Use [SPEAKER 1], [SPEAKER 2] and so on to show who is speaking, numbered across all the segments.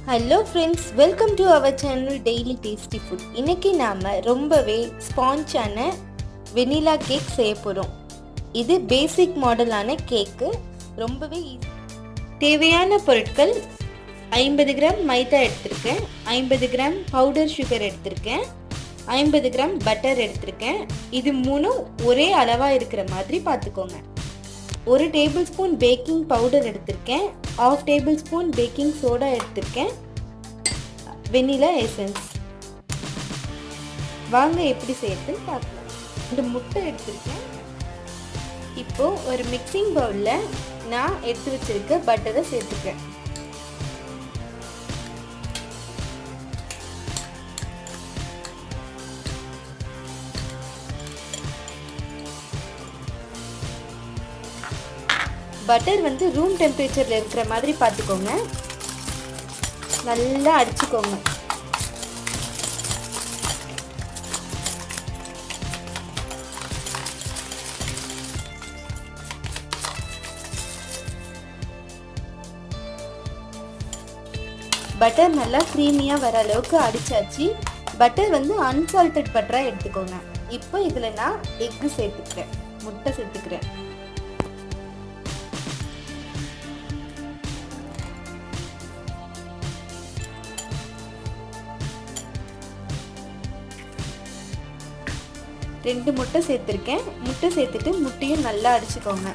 [SPEAKER 1] hello friends welcome to our channel daily tasty food இன்னைக்கு நாம் ரொம்பவே ஸ்பாஞ்சான வெனிலா கேக் செய்ய போகிறோம் இது பேசிக் மாடலான கேக்கு ரொம்பவே ஈஸி தேவையான பொருட்கள் ஐம்பது கிராம் மைதா எடுத்திருக்கேன் ஐம்பது கிராம் பவுடர் சுகர் எடுத்திருக்கேன் ஐம்பது கிராம் பட்டர் எடுத்திருக்கேன் இது மூணும் ஒரே அளவாக இருக்கிற மாதிரி பார்த்துக்கோங்க ஒரு டேபிள் ஸ்பூன் பேக்கிங் பவுடர் எடுத்திருக்கேன் half tablespoon baking soda எடுத்திருக்கேன் வெனிலா எசன்ஸ் வாங்க எப்படி செய்யறதுன்னு பார்க்கலாம் ரெண்டு முட்டை எடுத்திருக்கேன் இப்போ ஒரு மிக்சிங் பவுலில் நான் எடுத்து வச்சிருக்க பட்டரை சேர்த்துக்கிறேன் பட்டர் வந்து ரூம் டெம்பரேச்சரில் இருக்கிற மாதிரி பார்த்துக்கோங்க நல்லா அடிச்சுக்கோங்க பட்டர் நல்லா க்ரீமியாக வர அளவுக்கு அடிச்சாச்சு பட்டர் வந்து அன்சால்டட் பட்டராக எடுத்துக்கோங்க இப்போ இதில் நான் எக்கு சேர்த்துக்கிறேன் முட்டை சேர்த்துக்கிறேன் ரெண்டு முட்டை சேர்த்துருக்கேன் முட்டை சேர்த்துட்டு முட்டையும் நல்லா அடிச்சுக்கோங்க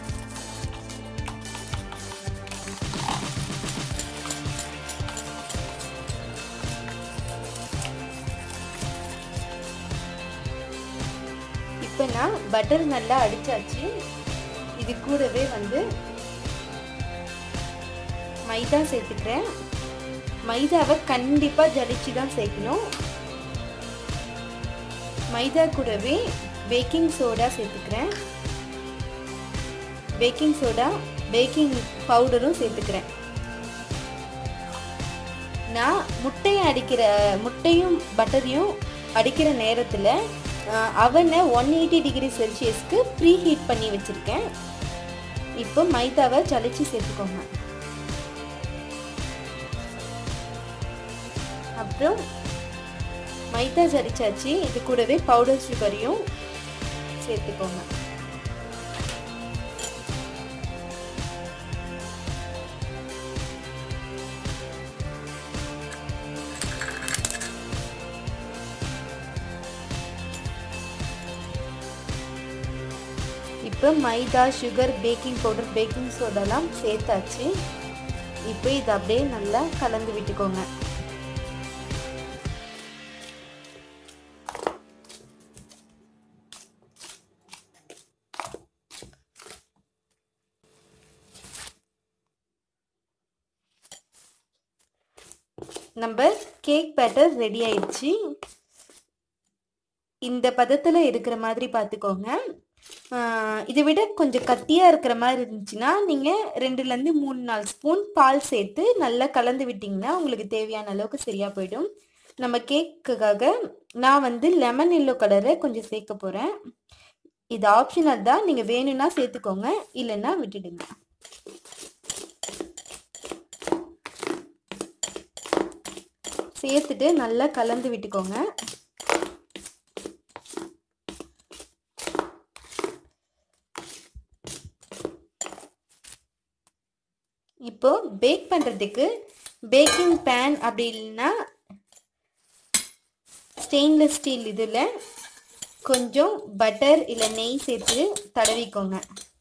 [SPEAKER 1] இப்போ நான் பட்டர் நல்லா அடிச்சாச்சு இது கூடவே வந்து மைதா சேர்த்துக்கிறேன் மைதாவை கண்டிப்பாக ஜலிச்சு தான் சேர்க்கணும் மைதா கூடவே பேக்கிங் சோடா சேர்த்துக்கிறேன் பேக்கிங் சோடா பேக்கிங் பவுடரும் சேர்த்துக்கிறேன் நான் முட்டையை அடிக்கிற முட்டையும் பட்டரையும் அடிக்கிற நேரத்தில் அவனை ஒன் எயிட்டி டிகிரி செல்சியஸ்க்கு ப்ரீ ஹீட் பண்ணி வச்சுருக்கேன் இப்போ மைதாவை ஜலிச்சு சேர்த்துக்கோங்க அப்புறம் மைதா ஜரிச்சாச்சு இது கூடவே பவுடர் சுகரையும் சேர்த்துக்கோங்க இப்போ மைதா சுகர் பேக்கிங் பவுடர் பேக்கிங் சோடாலாம் சேர்த்தாச்சு இப்போ இதை அப்படியே நல்லா கலந்து விட்டுக்கோங்க நம்ம கேக் பேட்டர் ரெடி ஆயிடுச்சு இந்த பதத்தில் இருக்கிற மாதிரி பார்த்துக்கோங்க இதை விட கொஞ்சம் கத்தியாக இருக்கிற மாதிரி இருந்துச்சுன்னா நீங்கள் ரெண்டுலேருந்து மூணு நாலு ஸ்பூன் பால் சேர்த்து நல்லா கலந்து விட்டிங்கன்னா உங்களுக்கு தேவையான அளவுக்கு சரியாக போயிடும் நம்ம கேக்குக்காக நான் வந்து லெமன் எல்லோ கலரை கொஞ்சம் சேர்க்க போகிறேன் இது ஆப்ஷனல் தான் நீங்கள் வேணும்னா சேர்த்துக்கோங்க இல்லைன்னா விட்டுடுங்க சேர்த்துட்டு நல்லா கலந்து விட்டுக்கோங்க இப்போ பேக் பண்ணுறதுக்கு பேக்கிங் பேன் அப்படி இல்லைன்னா ஸ்டெயின்லெஸ் ஸ்டீல் இதில் கொஞ்சம் பட்டர் இல்லை நெய் சேர்த்து தடவிக்கோங்க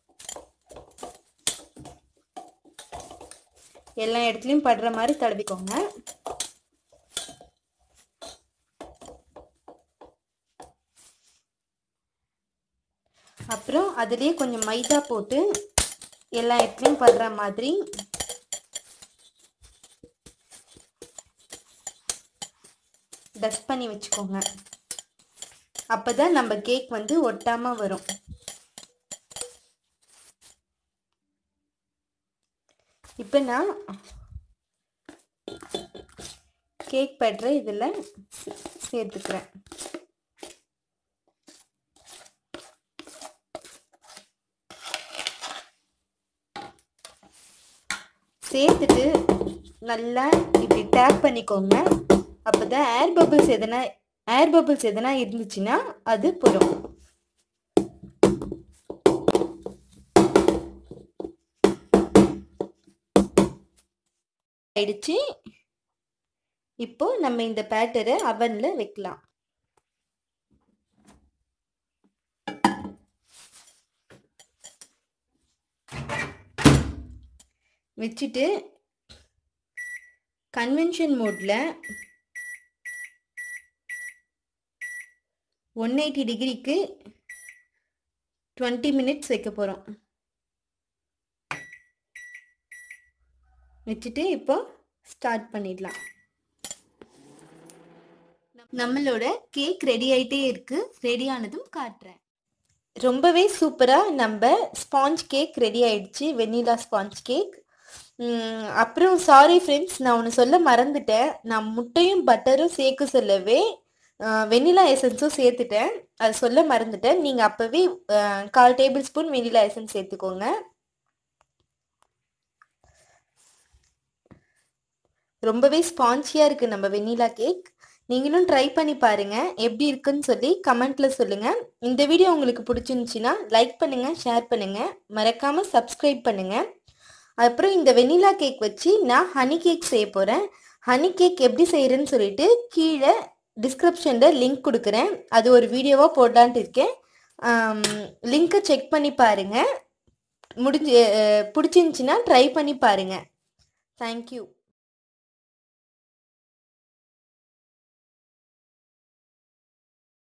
[SPEAKER 1] எல்லா இடத்துலையும் படுற மாதிரி தடவிக்கோங்க அப்புறம் அதுலேயே கொஞ்சம் மைதா போட்டு எல்லா இடத்துலையும் படுற மாதிரி டஸ்ட் பண்ணி வச்சுக்கோங்க அப்போ தான் நம்ம கேக் வந்து ஒட்டாமல் வரும் இப்போ நான் கேக் படுற இதில் சேர்த்துக்கிறேன் சேர்த்துட்டு நல்லா இப்படி டேப் பண்ணிக்கோங்க அப்போ தான் ஏர் பபிள்ஸ் எதனா ஏர் பபிள்ஸ் எதனா இருந்துச்சுன்னா அது போடும் ஆயிடுச்சு இப்போ நம்ம இந்த பேட்டரை அவனில் வைக்கலாம் வச்சுட்டு கன்வென்ஷன் மோடில் ஒன் எயிட்டி டிகிரிக்கு டுவெண்ட்டி மினிட்ஸ் வைக்க போகிறோம் வச்சுட்டு இப்போ ஸ்டார்ட் பண்ணிடலாம் நம்மளோட கேக் ரெடி ஆகிட்டே இருக்கு ரெடி ஆனதும் காட்டுறேன் ரொம்பவே சூப்பராக நம்ம ஸ்பாஞ்ச் கேக் ரெடி ஆயிடுச்சு வெண்ணிலா ஸ்பாஞ்ச் கேக் அப்புறம் சாரி ஃப்ரெண்ட்ஸ் நான் ஒன்று சொல்ல மறந்துட்டேன் நான் முட்டையும் பட்டரும் சேர்க்க சொல்லவே வெண்ணிலா எசன்ஸும் சேர்த்துட்டேன் அது சொல்ல மறந்துட்டேன் நீங்கள் அப்போவே கால் டேபிள் ஸ்பூன் வெண்ணிலா எசன்ஸ் சேர்த்துக்கோங்க ரொம்பவே ஸ்பான்ச்சியாக இருக்குது நம்ம வெண்ணிலா கேக் நீங்களும் ட்ரை பண்ணி பாருங்கள் எப்படி இருக்குன்னு சொல்லி கமெண்ட்டில் சொல்லுங்கள் இந்த வீடியோ உங்களுக்கு பிடிச்சிருந்துச்சின்னா லைக் பண்ணுங்கள் ஷேர் பண்ணுங்கள் மறக்காமல் சப்ஸ்கிரைப் பண்ணுங்கள் அப்புறம் இந்த வெண்ணிலா கேக் வச்சு நான் ஹனி கேக் செய்ய போகிறேன் ஹனி கேக் எப்படி செய்கிறேன்னு சொல்லிட்டு கீழே டிஸ்கிரிப்ஷனில் லிங்க் கொடுக்குறேன் அது ஒரு வீடியோவாக போடலான்ட்டு இருக்கேன் லிங்க்கை செக் பண்ணி பாருங்கள் முடிஞ்சு பிடிச்சிருந்துச்சின்னா ட்ரை பண்ணி பாருங்கள் தேங்க்யூ